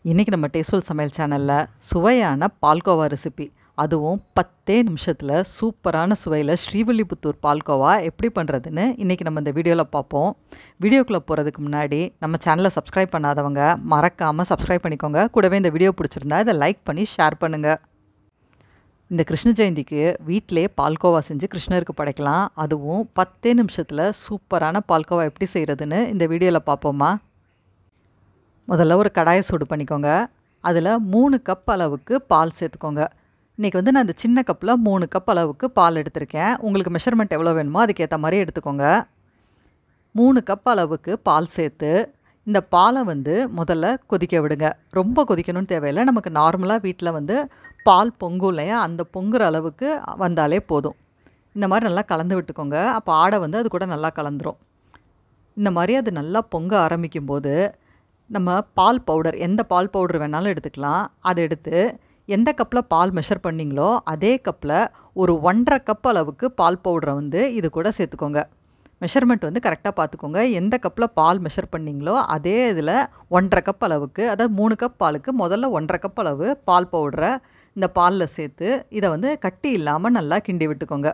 இன்றைக்கி நம்ம டேஸ்ட்ஃபுல் சமையல் சேனலில் சுவையான பால்கோவா ரெசிபி அதுவும் பத்தே நிமிஷத்தில் சூப்பரான சுவையில் ஸ்ரீவில்லிபுத்தூர் பால்கோவா எப்படி பண்ணுறதுன்னு இன்றைக்கி நம்ம இந்த வீடியோவில் பார்ப்போம் வீடியோக்குள்ளே போகிறதுக்கு முன்னாடி நம்ம சேனலை சப்ஸ்கிரைப் பண்ணாதவங்க மறக்காமல் சப்ஸ்கிரைப் பண்ணிக்கோங்க கூடவே இந்த வீடியோ பிடிச்சிருந்தா இதை லைக் பண்ணி ஷேர் பண்ணுங்கள் இந்த கிருஷ்ண ஜெயந்திக்கு வீட்டிலே பால்கோவா செஞ்சு கிருஷ்ணருக்கு படைக்கலாம் அதுவும் பத்தே நிமிஷத்தில் சூப்பரான பால்கோவா எப்படி செய்கிறதுன்னு இந்த வீடியோவில் பார்ப்போமா முதல்ல ஒரு கடாயை சூடு பண்ணிக்கோங்க அதில் மூணு கப் அளவுக்கு பால் சேர்த்துக்கோங்க இன்றைக்கி வந்து நான் இந்த சின்ன கப்பில் மூணு கப் அளவுக்கு பால் எடுத்திருக்கேன் உங்களுக்கு மெஷர்மெண்ட் எவ்வளோ வேணுமோ அதுக்கேற்ற மாதிரி எடுத்துக்கோங்க மூணு கப் அளவுக்கு பால் சேர்த்து இந்த பாலை வந்து முதல்ல கொதிக்க விடுங்க ரொம்ப கொதிக்கணும்னு தேவையில்லை நமக்கு நார்மலாக வீட்டில் வந்து பால் பொங்கும் இல்லையா அந்த பொங்குற அளவுக்கு வந்தாலே போதும் இந்த மாதிரி நல்லா கலந்து விட்டுக்கோங்க அப்போ ஆடை வந்து அது கூட நல்லா கலந்துரும் இந்த மாதிரி அது நல்லா பொங்க ஆரம்பிக்கும் போது நம்ம பால் பவுடர் எந்த பால் பவுடர் வேணாலும் எடுத்துக்கலாம் அதை எடுத்து எந்த கப்பில் பால் மெஷர் பண்ணிங்களோ அதே கப்பில் ஒரு ஒன்றரை கப் அளவுக்கு பால் பவுடரை வந்து இது கூட சேர்த்துக்கோங்க மெஷர்மெண்ட் வந்து கரெக்டாக பார்த்துக்கோங்க எந்த கப்பில் பால் மெஷர் பண்ணிங்களோ அதே இதில் ஒன்றரை கப் அளவுக்கு அதாவது மூணு கப் பாலுக்கு முதல்ல ஒன்றரை கப் அளவு பால் பவுடரை இந்த பாலில் சேர்த்து இதை வந்து கட்டி இல்லாமல் நல்லா கிண்டி விட்டுக்கோங்க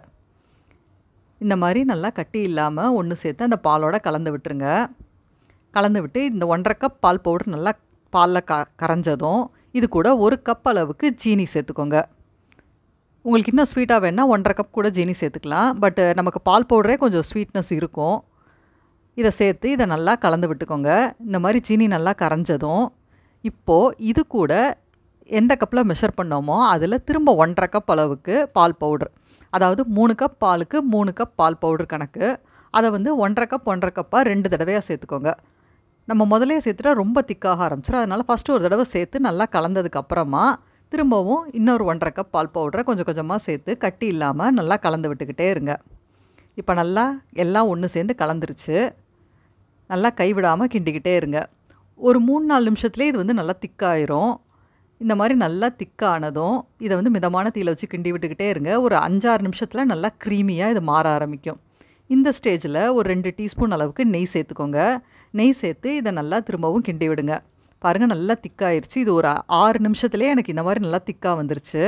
இந்த மாதிரி நல்லா கட்டி இல்லாமல் ஒன்று சேர்த்து அந்த பாலோட கலந்து விட்டுருங்க கலந்து விட்டு இந்த ஒன்றரை கப் பால் பவுடர் நல்லா பாலில் க கரைஞ்சதும் இது கூட ஒரு கப் அளவுக்கு ஜீனி சேர்த்துக்கோங்க உங்களுக்கு இன்னும் ஸ்வீட்டாக வேணால் ஒன்றரை கப் கூட ஜீனி சேர்த்துக்கலாம் பட் நமக்கு பால் பவுடரே கொஞ்சம் ஸ்வீட்னஸ் இருக்கும் இதை சேர்த்து இதை நல்லா கலந்து விட்டுக்கோங்க இந்த மாதிரி ஜீனி நல்லா கரைஞ்சதும் இப்போது இது கூட எந்த கப்பில் மெஷர் பண்ணோமோ அதில் திரும்ப ஒன்றரை கப் அளவுக்கு பால் பவுடர் அதாவது மூணு கப் பாலுக்கு மூணு கப் பால் பவுடர் கணக்கு அதை வந்து ஒன்றரை கப் ஒன்றரை கப்பாக ரெண்டு தடவையாக சேர்த்துக்கோங்க நம்ம முதலே சேர்த்துட்டா ரொம்ப திக்காக ஆரம்பிச்சிடும் அதனால் ஃபஸ்ட்டு ஒரு தடவை சேர்த்து நல்லா கலந்ததுக்கு அப்புறமா திரும்பவும் இன்னொரு ஒன்றரை கப் பால் பவுடரை கொஞ்சம் கொஞ்சமாக சேர்த்து கட்டி இல்லாமல் நல்லா கலந்து விட்டுக்கிட்டே இருங்க இப்போ நல்லா எல்லாம் ஒன்று சேர்ந்து கலந்துருச்சு நல்லா கைவிடாமல் கிண்டிக்கிட்டே இருங்க ஒரு மூணு நாலு நிமிஷத்துலேயே இது வந்து நல்லா திக்காயிரும் இந்த மாதிரி நல்லா திக்கானதும் இதை வந்து மிதமான தீயில் வச்சு கிண்டி விட்டுக்கிட்டே இருங்க ஒரு அஞ்சாறு நிமிஷத்தில் நல்லா க்ரீமியாக இது மாற ஆரம்பிக்கும் இந்த ஸ்டேஜில் ஒரு ரெண்டு டீஸ்பூன் அளவுக்கு நெய் சேர்த்துக்கோங்க நெய் சேர்த்து இதை நல்லா திரும்பவும் கிண்டி விடுங்க பாருங்கள் நல்லா திக்காயிருச்சு இது ஒரு ஆறு நிமிஷத்துலேயே எனக்கு இந்த மாதிரி நல்லா திக்காக வந்துருச்சு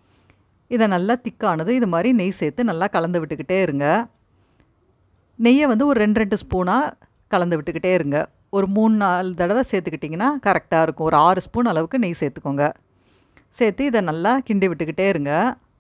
இதை நல்லா திக்கானது இது மாதிரி நெய் சேர்த்து நல்லா கலந்து விட்டுக்கிட்டே இருங்க நெய்யை வந்து ஒரு ரெண்டு ரெண்டு ஸ்பூனாக கலந்து விட்டுக்கிட்டே இருங்க ஒரு மூணு நாலு தடவை சேர்த்துக்கிட்டிங்கன்னா கரெக்டாக இருக்கும் ஒரு ஆறு ஸ்பூன் அளவுக்கு நெய் சேர்த்துக்கோங்க சேர்த்து இதை நல்லா கிண்டி விட்டுக்கிட்டே இருங்க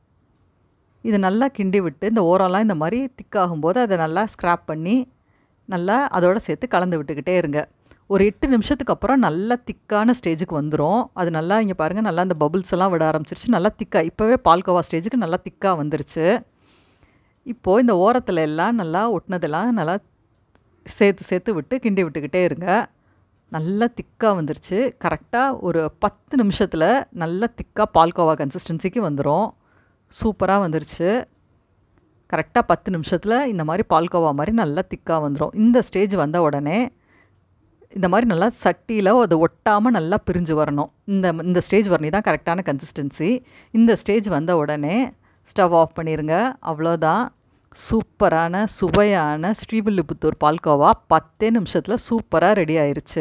இது நல்லா கிண்டி விட்டு இந்த ஓரம்லாம் இந்த மாதிரி திக்காகும் போது அதை நல்லா ஸ்க்ராப் பண்ணி நல்லா அதோடு சேர்த்து கலந்து விட்டுக்கிட்டே இருங்க ஒரு எட்டு நிமிஷத்துக்கு அப்புறம் நல்லா திக்கான ஸ்டேஜுக்கு வந்துடும் அது நல்லா இங்கே பாருங்கள் நல்லா அந்த பபுள்ஸ் எல்லாம் விட ஆரம்பிச்சிருச்சு நல்லா திக்காக இப்போவே பால்கோவா ஸ்டேஜுக்கு நல்லா திக்காக வந்துருச்சு இப்போது இந்த ஓரத்தில் எல்லாம் நல்லா ஒட்டினதெல்லாம் நல்லா சேர்த்து சேர்த்து விட்டு கிண்டி விட்டுக்கிட்டே இருங்க நல்லா திக்காக வந்துருச்சு கரெக்டாக ஒரு பத்து நிமிஷத்தில் நல்லா திக்காக பால்கோவா கன்சிஸ்டன்சிக்கு வந்துடும் சூப்பராக வந்துருச்சு கரெக்டாக பத்து நிமிஷத்தில் இந்த மாதிரி பால்கோவா மாதிரி நல்லா திக்காக வந்துடும் இந்த ஸ்டேஜ் வந்த உடனே இந்த மாதிரி நல்லா சட்டியில் அது ஒட்டாமல் நல்லா பிரிஞ்சு வரணும் இந்த இந்த ஸ்டேஜ் வரணும் தான் கரெக்டான கன்சிஸ்டன்சி இந்த ஸ்டேஜ் வந்த உடனே ஸ்டவ் ஆஃப் பண்ணிடுங்க அவ்வளோதான் சூப்பரான சுவையான ஸ்ரீவில்லிபுத்தூர் பால்கோவா பத்தே நிமிஷத்தில் சூப்பராக ரெடி ஆயிடுச்சு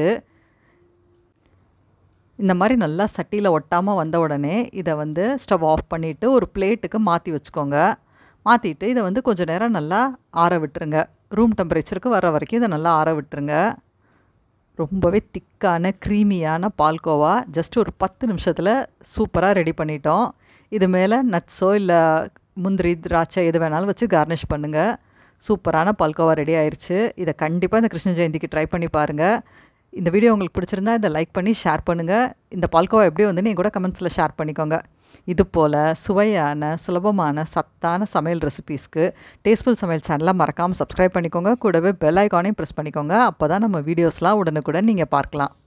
இந்த மாதிரி நல்லா சட்டியில் ஒட்டாமல் வந்த உடனே இதை வந்து ஸ்டவ் ஆஃப் பண்ணிவிட்டு ஒரு பிளேட்டுக்கு மாற்றி வச்சுக்கோங்க மாற்றிட்டு இதை வந்து கொஞ்சம் நேரம் நல்லா ஆற விட்டுருங்க ரூம் டெம்பரேச்சருக்கு வர வரைக்கும் இதை நல்லா ஆற விட்டுருங்க ரொம்பவே திக்கான க்ரீமியான பால்கோவா ஜஸ்ட் ஒரு பத்து நிமிஷத்தில் சூப்பராக ரெடி பண்ணிட்டோம் இது மேலே நட்ஸோ இல்லை முந்திரி திராட்சை எது வேணாலும் வச்சு கார்னிஷ் பண்ணுங்கள் சூப்பரான பால்கோவா ரெடி ஆயிடுச்சு இதை கண்டிப்பாக இந்த கிருஷ்ண ஜெயந்திக்கு ட்ரை பண்ணி பாருங்கள் இந்த வீடியோ உங்களுக்கு பிடிச்சிருந்தா இதை லைக் பண்ணி ஷேர் பண்ணுங்கள் இந்த பால்கோவா எப்படி வந்து நீங்கள் கூட கமெண்ட்ஸில் ஷேர் பண்ணிக்கோங்க இது போல் சுவையான சுலபமான சத்தான சமையல் ரெசிபீஸ்க்கு டேஸ்ட்ஃபுல் சமையல் சேனலை மறக்காமல் சப்ஸ்கிரைப் பண்ணிக்கோங்க கூடவே பெல் ஐக்கானையும் ப்ரெஸ் பண்ணிக்கோங்க அப்போ தான் நம்ம வீடியோஸ்லாம் உடனுக்குடன் நீங்கள் பார்க்கலாம்